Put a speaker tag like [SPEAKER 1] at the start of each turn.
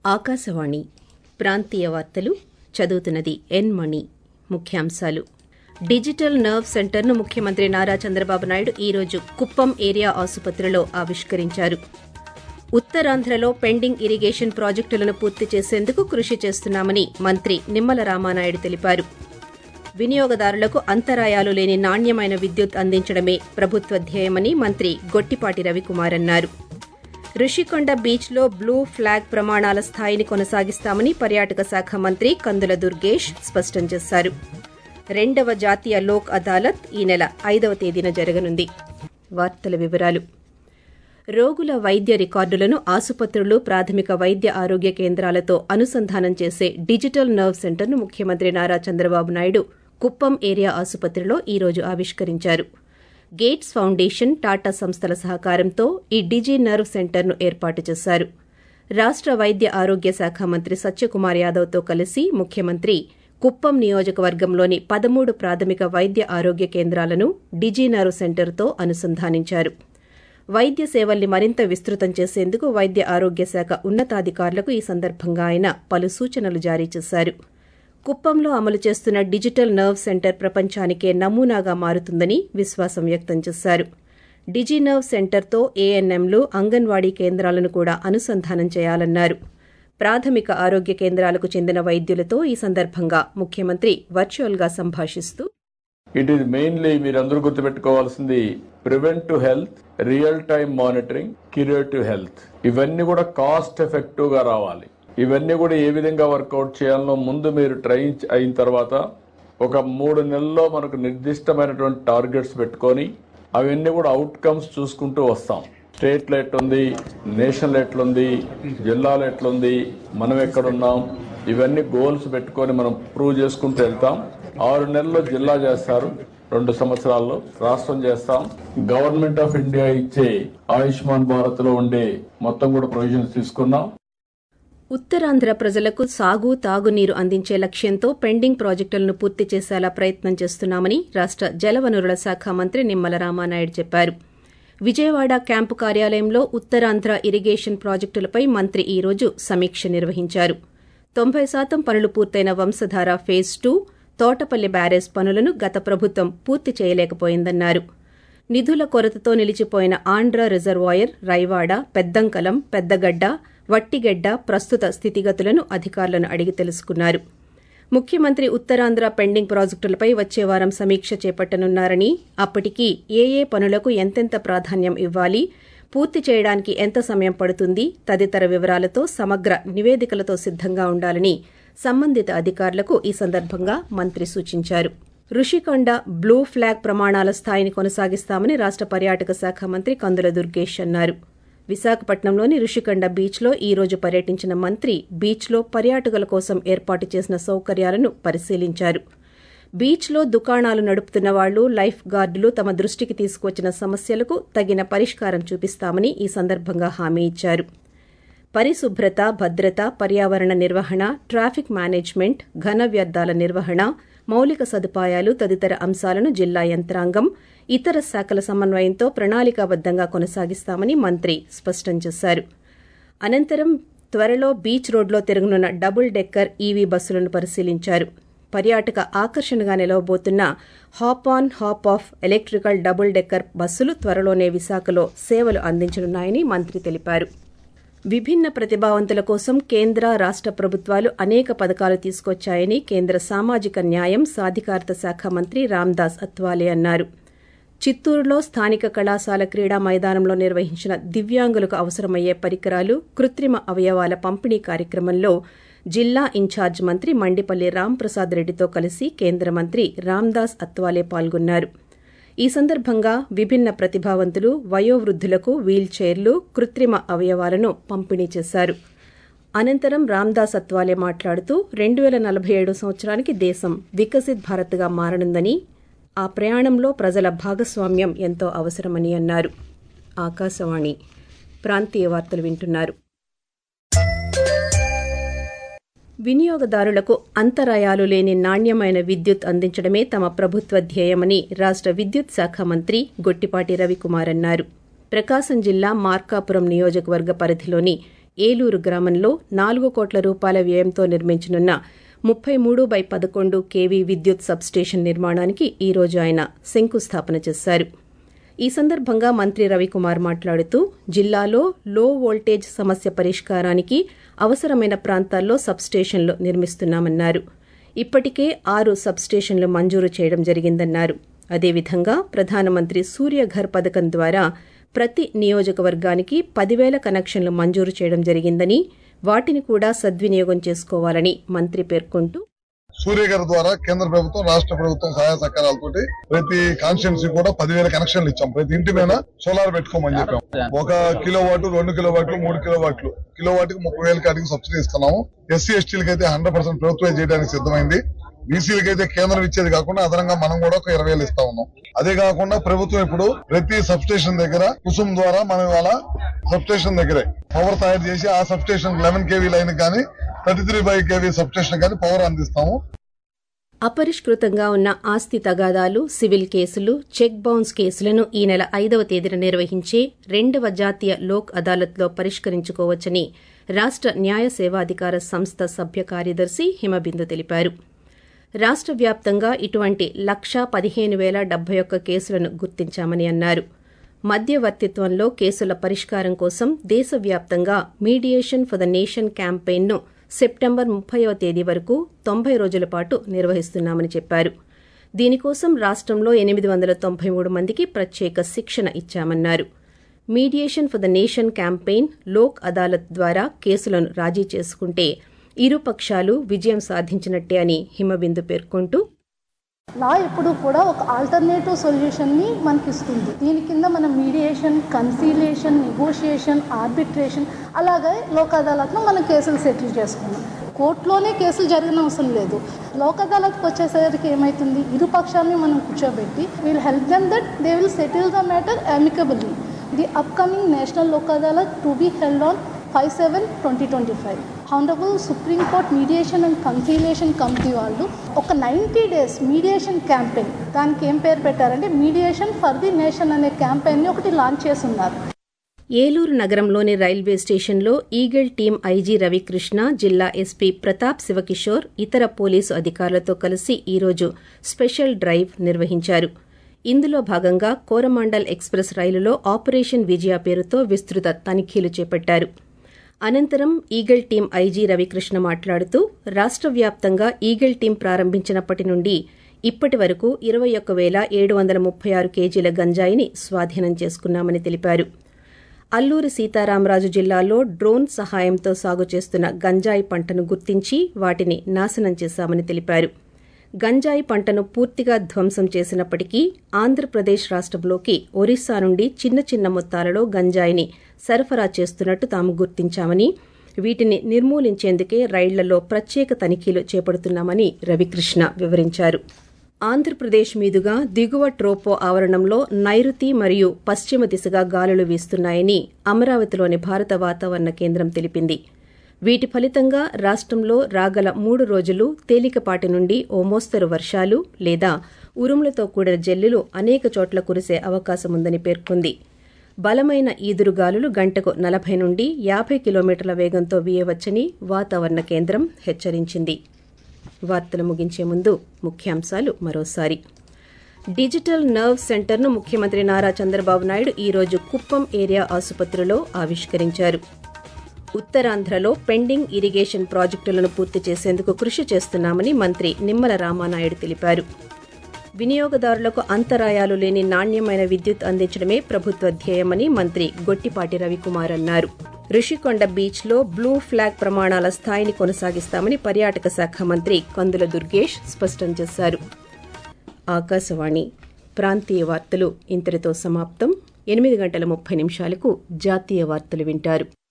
[SPEAKER 1] ఆకాశవాణి ప్రాంతీయ వార్తలు చదువుతున్నది ఎన్ మణి ముఖ్యాంశాలు డిజిటల్ నర్వ్ సెంటర్ను ముఖ్యమంత్రి నారా చంద్రబాబు నాయుడు ఈరోజు కుప్పం ఏరియా ఆసుపత్రిలో ఆవిష్కరించారు ఉత్తరాంధ్రలో పెండింగ్ ఇరిగేషన్ ప్రాజెక్టులను పూర్తి చేసేందుకు కృషి చేస్తున్నామని మంత్రి నిమ్మల రామానాయుడు తెలిపారు వినియోగదారులకు అంతరాయాలు లేని నాణ్యమైన విద్యుత్ అందించడమే ప్రభుత్వ ధ్యేయమని మంత్రి గొట్టిపాటి రవికుమార్ అన్నారు రుషికొండ బీచ్లో బ్లూ ఫ్లాగ్ ప్రమాణాల స్థాయిని కొనసాగిస్తామని పర్యాటక శాఖ మంత్రి కందుల దుర్గేష్ స్పష్టం చేశారు రెండవ జాతీయ లోక్ అదాలత్ ఈ నెల ఐదవ తేదీన జరగనుంది వార్తల వివరాలు రోగుల వైద్య రికార్డులను ఆసుపత్రులు ప్రాథమిక వైద్య ఆరోగ్య కేంద్రాలతో అనుసంధానం చేసే డిజిటల్ నర్వ్ సెంటర్ను ముఖ్యమంత్రి నారా చంద్రబాబు నాయుడు కుప్పం ఏరియా ఆసుపత్రిలో ఈ రోజు ఆవిష్కరించారు గేట్స్ ఫౌండేషన్ టాటా సంస్థల సహకారంతో ఈ డిజి నర్వ్ సెంటర్ను ఏర్పాటు చేశారు రాష్ట వైద్య ఆరోగ్య శాఖ మంత్రి సత్యకుమార్ యాదవ్తో కలిసి ముఖ్యమంత్రి కుప్పం నియోజకవర్గంలోని పదమూడు ప్రాథమిక వైద్య ఆరోగ్య కేంద్రాలను డిజి నర్వ్ సెంటర్తో అనుసంధానించారు వైద్య సేవల్ని మరింత విస్తృతం చేసేందుకు వైద్య ఆరోగ్య శాఖ ఉన్నతాధికారులకు ఈ సందర్భంగా ఆయన పలు సూచనలు జారీ చేశారు కుప్పంలో అమలు చేస్తున్న డిజిటల్ నర్వ్ సెంటర్ ప్రపంచానికే నమూనాగా మారుతుందని విశ్వాసం వ్యక్తం చేశారు డిజి నర్వ్ సెంటర్తో ఏఎన్ఎంలు అంగన్వాడీ కేంద్రాలను కూడా అనుసంధానం చేయాలన్నారు ప్రాథమిక ఆరోగ్య కేంద్రాలకు చెందిన వైద్యులతో ఈ సందర్భంగా ముఖ్యమంత్రి వర్చువల్గా సంభాషిస్తూ
[SPEAKER 2] ఇట్ ఈస్ మెయిన్లీ మీరందరూ గుర్తుపెట్టుకోవాల్సింది preventive health real time monitoring curative health ఇవన్నీ కూడా కాస్ట్ ఎఫెక్టివ్ గా రావాలి ఇవన్నీ కూడా ఏ విధంగా వర్కౌట్ చేయాలనో ముందు మీరు ట్రైన్ అయిన తర్వాత ఒక మూడు నెలల్లో మనకు నిర్దిష్టమైనటువంటి టార్గెట్స్ పెట్టుకొని అవన్నీ కూడా అవుట్కమ్స్ చూసుకుంటూ వస్తాం స్టేట్లో ఎట్లుంది నేషనల్ ఎట్లుంది జిల్లాలో ఎట్లుంది మనం ఎక్కడున్నాం ఇవన్నీ గోల్స్ పెట్టుకొని మనం ప్రూవ్ చేసుకుంటూ వెళ్తాం ఆరు నెలల్లో జిల్లా చేస్తారు రెండు సంవత్సరాల్లో రాష్ట్రం చేస్తాం గవర్నమెంట్ ఆఫ్ ఇండియా ఇచ్చే ఆయుష్మాన్ భారత్ లో ఉండే మొత్తం కూడా ప్రొవిజన్స్ తీసుకున్నాం
[SPEAKER 1] ఉత్తరాంధ్ర ప్రజలకు సాగు తాగునీరు అందించే లక్ష్యంతో పెండింగ్ ప్రాజెక్టులను పూర్తి చేసేలా ప్రయత్నం చేస్తున్నామని రాష్ట జలవనరుల శాఖ మంత్రి నిమ్మల రామానాయుడు చెప్పారు విజయవాడ క్యాంపు కార్యాలయంలో ఉత్తరాంధ్ర ఇరిగేషన్ ప్రాజెక్టులపై మంత్రి ఈ రోజు సమీక్ష నిర్వహించారు తొంభై శాతం పనులు పూర్తయిన Vamsadhara phase two Thotapalli barrage పనులను గత ప్రభుత్వం పూర్తి చేయలేకపోయిందన్నారు నిధుల కొరతతో నిలిచిపోయిన ఆంధ్ర రిజర్వాయర్ రైవాడ పెద్దంకలం పెద్దగడ్డ వట్టిగెడ్డ ప్రస్తుత స్థితిగతులను అధికారులను అడిగి తెలుసుకున్నారు ముఖ్యమంత్రి ఉత్తరాంధ్ర పెండింగ్ ప్రాజెక్టులపై వచ్చే వారం సమీక్ష చేపట్టనున్నారని అప్పటికి ఏ ఏ పనులకు ఎంతెంత ప్రాధాన్యం ఇవ్వాలి పూర్తి చేయడానికి ఎంత సమయం పడుతుంది తదితర వివరాలతో సమగ్ర నివేదికలతో సిద్దంగా ఉండాలని సంబంధిత అధికారులకు ఈ సందర్భంగా మంత్రి సూచించారు రుషికొండ బ్లూ ఫ్లాగ్ ప్రమాణాల స్థాయిని కొనసాగిస్తామని రాష్ట పర్యాటక శాఖ మంత్రి కందుల దుర్గేష్ అన్నారు విశాఖపట్నంలోని రుషికొండ బీచ్లో ఈ రోజు పర్యటించిన మంత్రి బీచ్లో పర్యాటకుల కోసం ఏర్పాటు చేసిన సౌకర్యాలను పరిశీలించారు బీచ్లో దుకాణాలు నడుపుతున్న వాళ్లు లైఫ్ గార్డులు తమ దృష్టికి తీసుకువచ్చిన సమస్యలకు తగిన పరిష్కారం చూపిస్తామని ఈ సందర్భంగా హామీ ఇచ్చారు పరిశుభ్రత భద్రత పర్యావరణ నిర్వహణ ట్రాఫిక్ మేనేజ్మెంట్ ఘన వ్యర్థాల నిర్వహణ మౌలిక సదుపాయాలు తదితర అంశాలను జిల్లా యంత్రాంగం ఇతర శాఖల సమన్వయంతో ప్రణాళికాబద్దంగా కొనసాగిస్తామని మంత్రి స్పష్టం చేశారు అనంతరం త్వరలో బీచ్ రోడ్లో తిరగనున్న డబుల్ డెక్కర్ ఈవీ బస్సులను పరిశీలించారు పర్యాటక ఆకర్షణగా నిలవబోతున్న hop on hop off electrical double decker బస్సులు త్వరలోనే విశాఖలో సేవలు అందించనున్నాయని మంత్రి తెలిపారు విభిన్న ప్రతిభావంతుల కోసం కేంద్ర రాష్ట ప్రభుత్వాలు అనేక పథకాలు తీసుకొచ్చాయని కేంద్ర సామాజిక న్యాయం సాధికారత శాఖ మంత్రి రామ్దాస్ అత్వాలే అన్నారు చిత్తూరులో స్థానిక కళాశాల క్రీడా మైదానంలో నిర్వహించిన దివ్యాంగులకు అవసరమయ్యే పరికరాలు కృత్రిమ అవయవాల పంపిణీ కార్యక్రమంలో జిల్లా ఇన్ఛార్జ్ మంత్రి మండిపల్లి రాంప్రసాద్ రెడ్డితో కలిసి కేంద్ర మంత్రి రామ్దాస్ అత్వాలే పాల్గొన్నారు ఈ సందర్భంగా విభిన్న ప్రతిభావంతులు వయోవృద్ధులకు వీల్ చైర్లు కృత్రిమ అవయవాలను పంపిణీ చేశారు అనంతరం రామ్దాస్ అత్వాలే మాట్లాడుతూ రెండు వేల నలభై ఏడు సంవత్సరానికి దేశం వికసిత్ భారత్గా మారనుందని ఆ ప్రయాణంలో ప్రజల భాగస్వామ్యం ఎంతో అవసరమని అన్నారు ఆకాశవాణి ప్రాంతీయ వార్తలు వింటున్నారు వినియోగదారులకు అంతరాయాలు లేని నాణ్యమైన విద్యుత్ అందించడమే తమ ప్రభుత్వ ధ్యేయమని రాష్ట విద్యుత్ శాఖ మంత్రి గొట్టిపాటి రవికుమార్ అన్నారు ప్రకాశం జిల్లా మార్కాపురం నియోజకవర్గ పరిధిలోని ఏలూరు గ్రామంలో నాలుగు కోట్ల రూపాయల వ్యయంతో నిర్మించనున్న ముప్పై మూడు బై పదకొండు కేవీ విద్యుత్ సబ్స్టేషన్ నిర్మాణానికి ఈ రోజు ఆయన శంకుస్థాపన చేశారు ఈ సందర్భంగా మంత్రి రవికుమార్ మాట్లాడుతూ జిల్లాలో లో వోల్టేజ్ సమస్య పరిష్కారానికి అవసరమైన ప్రాంతాల్లో సబ్స్టేషన్లు నిర్మిస్తున్నామన్నారు ఇప్పటికే ఆరు సబ్స్టేషన్లు మంజూరు చేయడం జరిగిందన్నారు అదేవిధంగా ప్రధానమంత్రి సూర్యఘర్ పథకం ద్వారా ప్రతి నియోజకవర్గానికి పదివేల కనెక్షన్లు మంజూరు చేయడం జరిగిందని వాటిని కూడా సద్వినియోగం చేసుకోవాలని మంత్రి పేర్కొంటూ
[SPEAKER 3] సూర్య గారి ద్వారా కేంద్ర ప్రభుత్వం రాష్ట్ర ప్రభుత్వం సహాయ సహకారాలతోటి ప్రతి కాన్స్టిట్యున్సీ కూడా పదివేల కనెక్షన్లు ఇచ్చాం ప్రతి ఇంటి మీద సోలార్ పెట్టుకోమని చెప్పాం ఒక కిలో వాట్ రెండు కిలో వాట్లు మూడు కిలో వాట్లు కిలో వాటికి ముప్పై వేల కాటికి సబ్సిడీ ఇస్తున్నాము ఎస్సీ ఎస్టీలకి అయితే హండ్రెడ్ పర్సెంట్ ప్రభుత్వం చేయడానికి సిద్ధమైంది బీసీలకి అయితే కేంద్రం ఇచ్చేది కాకుండా అదనంగా మనం కూడా ఒక ఇరవై వేలు ఇస్తా ఉన్నాం అదే కాకుండా ప్రభుత్వం ఇప్పుడు ప్రతి సబ్ స్టేషన్ దగ్గర కుసుమ్ ద్వారా మనం ఇవాళ సబ్ స్టేషన్ దగ్గరే పవర్ తయారు చేసి ఆ sub station eleven KV line కానీ thirty three five KV sub station కానీ పవర్ అందిస్తాము
[SPEAKER 1] అపరిష్కృతంగా ఉన్న ఆస్తి తగాదాలు సివిల్ కేసులు చెక్ బౌన్స్ కేసులను ఈ నెల ఐదవ తేదీన నిర్వహించే రెండవ జాతీయ లోక్ అదాలత్లో పరిష్కరించుకోవచ్చని రాష్ట న్యాయ సేవాధికార సంస్థ సభ్య కార్యదర్శి హిమబిందు తెలిపారు రాష్ట వ్యాప్తంగా ఇటువంటి లక్షా పదిహేను వేల డెబ్బై ఒక్క కేసులను గుర్తించామని అన్నారు మధ్యవర్తిత్వంలో కేసుల పరిష్కారం కోసం దేశవ్యాప్తంగా మీడియేషన్ ఫర్ ద నేషన్ క్యాంపెయిన్ను సెప్టెంబర్ ముప్పైవ తేదీ వరకు తొంభై రోజుల పాటు నిర్వహిస్తున్నామని చెప్పారు దీనికోసం రాష్టంలో ఎనిమిది వందల తొంభై మూడు మందికి ప్రత్యేక శిక్షణ ఇచ్చామన్నారు mediation for the nation campaign Lok Adalat ద్వారా కేసులను రాజీ చేసుకుంటే ఇరు పక్షాలు విజయం సాధించినట్టే అని హిమబిందు పేర్కొంటూ
[SPEAKER 4] లా ఎప్పుడు కూడా ఒక ఆల్టర్నేటివ్ సొల్యూషన్ని మనకి ఇస్తుంది దీని కింద మనం మీడియేషన్ కన్సీలియేషన్ నెగోషియేషన్ ఆర్బిట్రేషన్ అలాగే లోక్ అదాలత్లో మనం కేసులు సెటిల్ చేసుకున్నాం కోర్టులోనే కేసులు జరిగిన అవసరం లేదు లోక్ అదాలత్కి వచ్చేసరికి ఏమవుతుంది ఇరు పక్షాలని మనం కూర్చోబెట్టి will help them that they will settle the matter amicably the upcoming national Lok Adalat to be held on five seven twenty twenty five honourable supreme court mediation and conciliation committee వాళ్ళు ఒక నైంటీ డేస్ మీడియేషన్ క్యాంపెయిన్ దానికి ఏం పేరు పెట్టారంటే mediation for the nation అనే క్యాంపెయిన్ని ఒకటి launch చేసి ఉన్నారు
[SPEAKER 1] ఏలూరు నగరంలోని రైల్వే స్టేషన్లో ఈగల్ టీం ఐజీ రవికృష్ణ జిల్లా ఎస్పీ ప్రతాప్ శివకిషోర్ ఇతర పోలీసు అధికారులతో కలిసి ఈరోజు స్పెషల్ డ్రైవ్ నిర్వహించారు ఇందులో భాగంగా కోరమాండల్ ఎక్స్ప్రెస్ రైలులో ఆపరేషన్ విజయ పేరుతో విస్తృత తనిఖీలు చేపట్టారు అనంతరం ఈగల్ టీం ఐజీ రవికృష్ణ మాట్లాడుతూ రాష్ట వ్యాప్తంగా ఈగల్ టీం ప్రారంభించినప్పటి నుండి ఇప్పటి వరకు ఇరవై ఒక్క వేల ఏడు వందల ముప్పై ఆరు కేజీల గంజాయిని స్వాధీనం చేసుకున్నామని తెలిపారు అల్లూరి సీతారామరాజు జిల్లాలో డ్రోన్ సహాయంతో సాగు చేస్తున్న గంజాయి పంటను గుర్తించి వాటిని నాశనం చేశామని తెలిపారు గంజాయి పంటను పూర్తిగా ధ్వంసం చేసినప్పటికీ ఆంధ్రప్రదేశ్ రాష్టంలోకి ఒరిస్సా నుండి చిన్న చిన్న మొత్తాలలో గంజాయిని సరఫరా చేస్తున్నట్టు తాము గుర్తించామని వీటిని నిర్మూలించేందుకే రైళ్లలో ప్రత్యేక తనిఖీలు చేపడుతున్నామని రవికృష్ణ వివరించారు ఆంధ్రప్రదేశ్ మీదుగా దిగువ ట్రోపో ఆవరణంలో నైరుతి మరియు పశ్చిమ దిశగా గాలులు వీస్తున్నాయని అమరావతిలోని భారత వాతావరణ కేంద్రం తెలిపింది వీటి ఫలితంగా రాష్టంలో రాగల మూడు రోజులు తేలికపాటి నుండి ఓ మోస్తరు వర్షాలు లేదా ఉరుములతో కూడిన జల్లులు అనేక చోట్ల కురిసే అవకాశముందని పేర్కొంది బలమైన ఈదురుగాలులు గంటకు నలభై నుండి యాభై కిలోమీటర్ల వేగంతో వీయవచ్చని వాతావరణ కేంద్రం హెచ్చరించింది వార్తలు ముగించే ముందు ముఖ్యాంశాలు మరోసారి డిజిటల్ నర్వ్ సెంటర్ను ముఖ్యమంత్రి నారా చంద్రబాబు నాయుడు ఈరోజు కుప్పం ఏరియా ఆసుపత్రిలో ఆవిష్కరించారు ఉత్తరాంధ్రలో పెండింగ్ ఇరిగేషన్ ప్రాజెక్టులను పూర్తి చేసేందుకు కృషి చేస్తున్నామని మంత్రి నిమ్మల రామానాయుడు తెలిపారు వినియోగదారులకు అంతరాయాలు లేని నాణ్యమైన విద్యుత్ అందించడమే ప్రభుత్వ ధ్యేయమని మంత్రి గొట్టిపాటి రవికుమార్ అన్నారు ఋషికొండ బీచ్ లో బ్లూ ఫ్లాగ్ ప్రమాణాల స్థాయిని కొనసాగిస్తామని పర్యాటక శాఖ మంత్రి కందుల దుర్గేష్ స్పష్టం చేశారు ఆకాశవాణి ప్రాంతీయ వార్తలు ఇంతటితో సమాప్తం ఎనిమిది గంటల ముప్పై నిమిషాలకు జాతీయ వార్తలు వింటారు